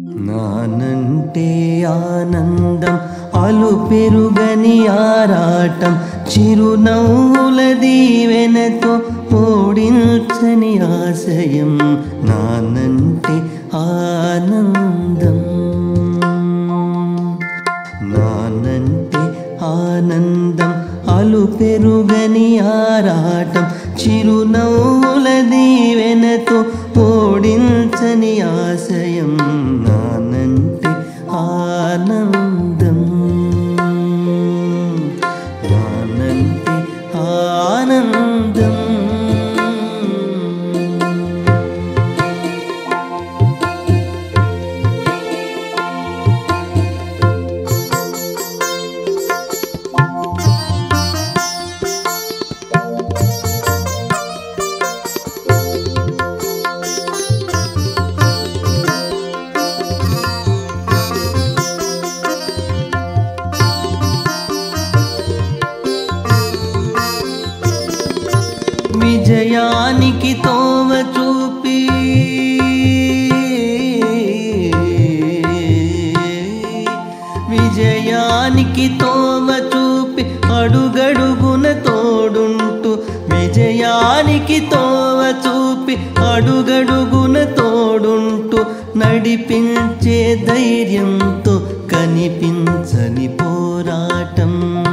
నానంటే ఆనందం అలు పెరుగని ఆరాటం చిరునవ్వుల దీవెనతో ఓడించని ఆశయం నానంటే ఆనందం నానంటే ఆనందం అలు పెరుగని ఆరాటం చిరునవ్వుల దీవెనతో ఓడించని ఆశయం నానంటే ఆనందం నానంటే ఆనందం విజయానికి తోవ చూపి విజయానికి తోవ చూపి అడుగడుగున తోడుంటూ విజయానికి తోవ చూపి అడుగడుగున తోడుంటూ నడిపించే ధైర్యంతో కనిపించని పోరాటం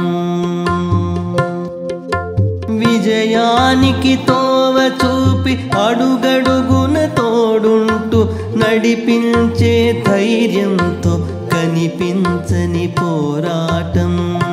విజయానికి తోవ చూపి అడుగడుగున తోడుంటూ నడిపించే ధైర్యంతో కనిపించని పోరాటం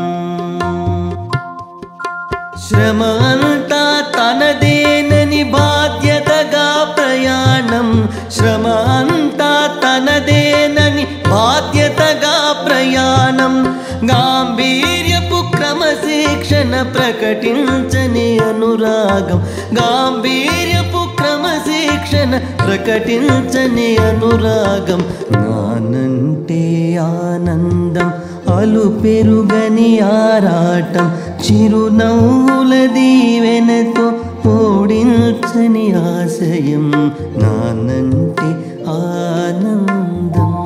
శ్రమ అంతా తనదేనని బాధ్యతగా ప్రయాణం శ్రమ అంతా తనదేనని బాధ్యతగా ప్రయాణం గాంభీర్యపు క్రమశిక్షణ ప్రకటించని అనురాగం గాంభీర్యపు క్రమశిక్షణ ప్రకటించని అనురాగం నానంటే ఆనందం అలు పెరుగని ఆరాటం చిరునవ్వుల దీవెనతో ఓడించని ఆశయం నానంటే ఆనందం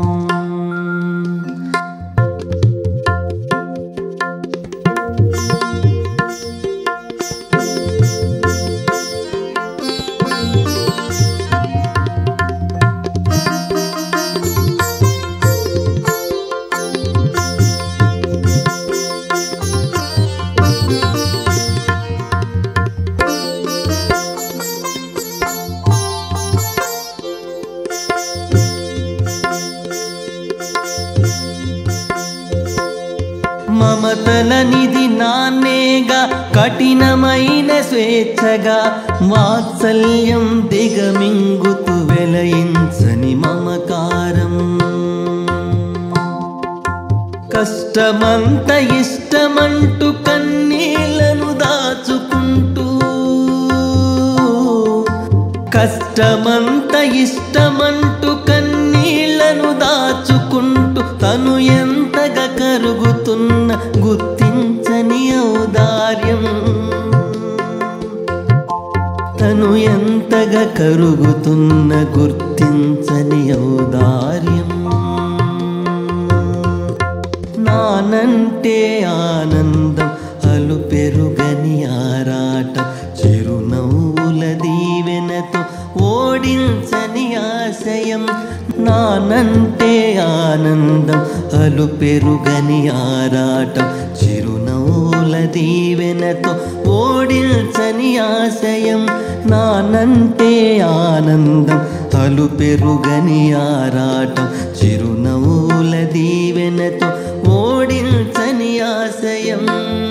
మమతల నిధి నాన్నేగా కఠినమైన స్వేచ్ఛగా వాత్సల్యం దిగమింగుతు వెలయించని మమకారం కష్టమంత ఇష్టమంటూ కన్నీళ్లను దాచుకుంటూ కష్టమంత ఇష్టమంటూ కన్నీళ్లను దాచుకుంటూ తను ఎంతగా కరుగుతున్న గుర్తించని ఔదార్యం తను ఎంతగా కరుగుతున్న గుర్తించని ఔదార్యం నానంటే ఆనందం అలు పెరుగని ఆరాటం చిరునవ్వుల దీవెనతో ఓడించని ఆశయం నానంటే ఆనందం అలు పెరుగని ఆరాటం చిరునవ్వుల దీవెనతో ఓడించని ఆశయం నానంటే ఆనందం అలు పెరుగని ఆరాటం చిరునవ్వుల దీవెనతో ఓడించని ఆశయం